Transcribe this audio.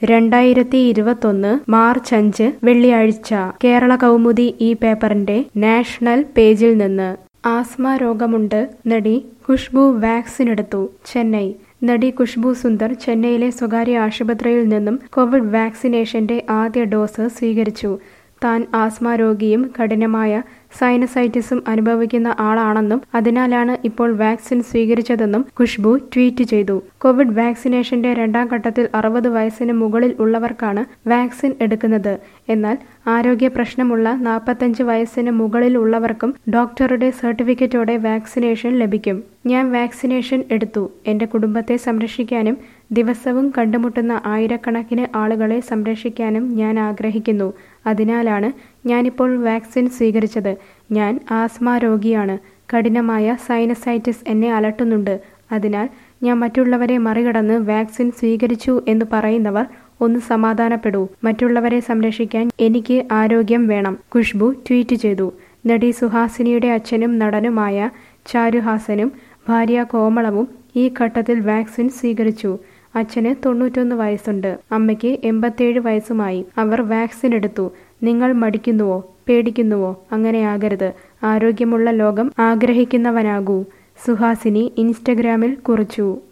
രണ്ടായിരത്തി ഇരുപത്തൊന്ന് മാർച്ച് അഞ്ച് വെള്ളിയാഴ്ച കേരള കൗമുദി ഈ പേപ്പറിന്റെ നാഷണൽ പേജിൽ നിന്ന് ആസ്മ രോഗമുണ്ട് നടി ഖുഷ്ബു വാക്സിൻ എടുത്തു ചെന്നൈ നടി ഖുഷ്ബു സുന്ദർ ചെന്നൈയിലെ സ്വകാര്യ ആശുപത്രിയിൽ നിന്നും കോവിഡ് വാക്സിനേഷന്റെ ആദ്യ ഡോസ് സ്വീകരിച്ചു താൻ ആസ്മ രോഗിയും കഠിനമായ സൈനസൈറ്റിസും അനുഭവിക്കുന്ന ആളാണെന്നും അതിനാലാണ് ഇപ്പോൾ വാക്സിൻ സ്വീകരിച്ചതെന്നും ഖുഷ്ബു ട്വീറ്റ് ചെയ്തു കോവിഡ് വാക്സിനേഷന്റെ രണ്ടാം ഘട്ടത്തിൽ അറുപത് വയസ്സിന് മുകളിൽ ഉള്ളവർക്കാണ് വാക്സിൻ എടുക്കുന്നത് എന്നാൽ ആരോഗ്യ പ്രശ്നമുള്ള നാൽപ്പത്തഞ്ച് വയസ്സിന് മുകളിൽ ഉള്ളവർക്കും ഡോക്ടറുടെ സർട്ടിഫിക്കറ്റോടെ വാക്സിനേഷൻ ലഭിക്കും ഞാൻ വാക്സിനേഷൻ എടുത്തു എന്റെ കുടുംബത്തെ സംരക്ഷിക്കാനും ദിവസവും കണ്ടുമുട്ടുന്ന ആയിരക്കണക്കിന് ആളുകളെ സംരക്ഷിക്കാനും ഞാൻ ആഗ്രഹിക്കുന്നു അതിനാലാണ് ഞാനിപ്പോൾ വാക്സിൻ സ്വീകരിച്ചത് ഞാൻ ആസ്മ രോഗിയാണ് കഠിനമായ സൈനസൈറ്റിസ് എന്നെ അലട്ടുന്നുണ്ട് അതിനാൽ ഞാൻ മറ്റുള്ളവരെ മറികടന്ന് വാക്സിൻ സ്വീകരിച്ചു എന്ന് പറയുന്നവർ ഒന്ന് സമാധാനപ്പെടൂ മറ്റുള്ളവരെ സംരക്ഷിക്കാൻ എനിക്ക് ആരോഗ്യം വേണം ഖുഷ്ബു ട്വീറ്റ് ചെയ്തു നടി സുഹാസിനിയുടെ അച്ഛനും നടനുമായ ചാരുഹാസനും ഭാര്യ കോമളവും ഈ ഘട്ടത്തിൽ വാക്സിൻ സ്വീകരിച്ചു അച്ഛന് തൊണ്ണൂറ്റൊന്ന് വയസ്സുണ്ട് അമ്മയ്ക്ക് എൺപത്തേഴ് വയസ്സുമായി അവർ വാക്സിൻ എടുത്തു നിങ്ങൾ മടിക്കുന്നുവോ പേടിക്കുന്നുവോ അങ്ങനെയാകരുത് ആരോഗ്യമുള്ള ലോകം ആഗ്രഹിക്കുന്നവനാകൂ സുഹാസിനി ഇൻസ്റ്റഗ്രാമിൽ കുറിച്ചു